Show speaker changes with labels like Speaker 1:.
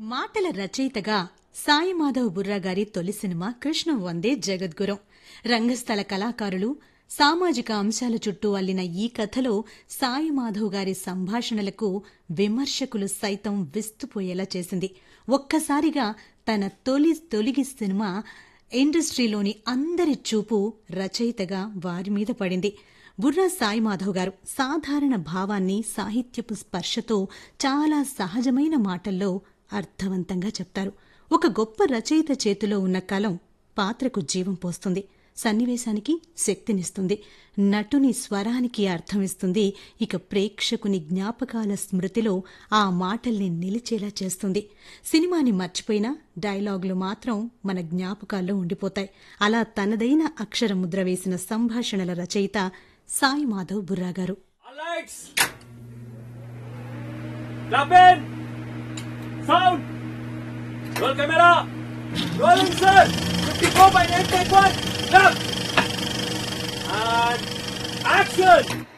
Speaker 1: మాటల రచయితగా సాయి మాధవ్ బుర్రా గారి తొలి సినిమా కృష్ణ వందే జగద్గురం రంగస్థల కళాకారులు సామాజిక అంశాల చుట్టూ అల్లిన ఈ కథలో సాయి మాధవ్ గారి సంభాషణలకు విమర్శకులు సైతం విస్తుపోయేలా చేసింది ఒక్కసారిగా తన తొలి తొలిగి సినిమా ఇండస్ట్రీలోని అందరి చూపు రచయితగా వారి మీద పడింది బుర్రా సాయి మాధవ్ గారు సాధారణ భావాన్ని సాహిత్యపు స్పర్శతో చాలా సహజమైన మాటల్లో అర్థవంతంగా చెప్తారు ఒక గొప్ప రచయిత చేతిలో ఉన్న కలం పాత్రకు జీవం పోస్తుంది సన్నివేశానికి శక్తినిస్తుంది నటుని స్వరానికి అర్థమిస్తుంది ఇక ప్రేక్షకుని జ్ఞాపకాల స్మృతిలో ఆ మాటల్ని నిలిచేలా చేస్తుంది సినిమాని మర్చిపోయినా డైలాగులు మాత్రం మన జ్ఞాపకాల్లో ఉండిపోతాయి అలా తనదైన అక్షర ముద్ర వేసిన సంభాషణల రచయిత సాయి మాధవ్ బుర్రా గారు
Speaker 2: All lights. Clap in. Sound. Roll camera. Rolling sir. 54 by 8 take one. Clap. And action.